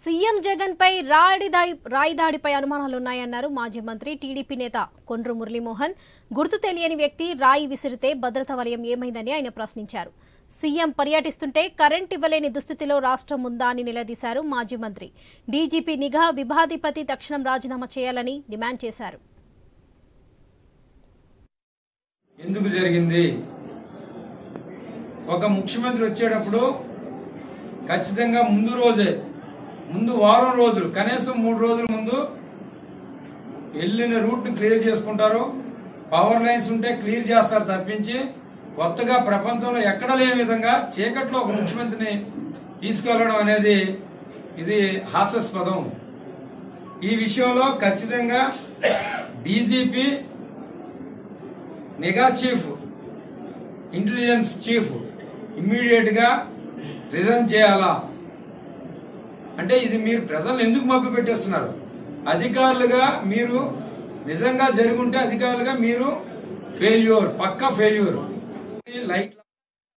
CM Jagan పై రాయిదాడి రాయిదాడిపై అనుమానాలున్నాయన్నారు మాజీ మంత్రి TDP నేత కొండ్రు మురళీమోహన్ గుర్తు తెలియని వ్యక్తి రాయి విసిరితే భద్రతా వలయం ఏమైందని ఆయన ప్రశ్నించారు సీఎం పర్యటిస్తుంటే కరెంట్ ఇవ్వలేని దుస్థితిలో రాష్ట్రం ఉందా అని నిలదీశారు మాజీ మంత్రి డీజీపీ నిఘా విభాధిపతి తక్షణం రాజీనామా చేయాలని డిమాండ్ చేశారు ఎందుకు జరిగింది ఒక ముఖ్యమంత్రి వచ్చేటప్పుడు ఖచ్చితంగా ముందు రోజే ముందు వారం రోజులు కనీసం మూడు రోజుల ముందు వెళ్ళిన రూట్ ని క్లియర్ చేసుకుంటారు పవర్ లైన్స్ ఉంటే క్లియర్ చేస్తారు తప్పించి కొత్తగా ప్రపంచంలో ఎక్కడ లేని విధంగా చీకట్లో ఒక ముఖ్యమంత్రిని తీసుకెళ్లడం అనేది ఇది హాస్యాస్పదం ఈ విషయంలో ఖచ్చితంగా డీజీపీ నిఘా చీఫ్ ఇంటెలిజెన్స్ చీఫ్ ఇమ్మీడియట్ గా రిజైన్ చేయాలా అంటే ఇది మీరు ప్రజలను ఎందుకు మభ్య పెట్టేస్తున్నారు అధికారులుగా మీరు నిజంగా జరుగుంటే అధికారులుగా మీరు ఫెయిల్యూర్ పక్కా ఫెయిల్యూర్ లైట్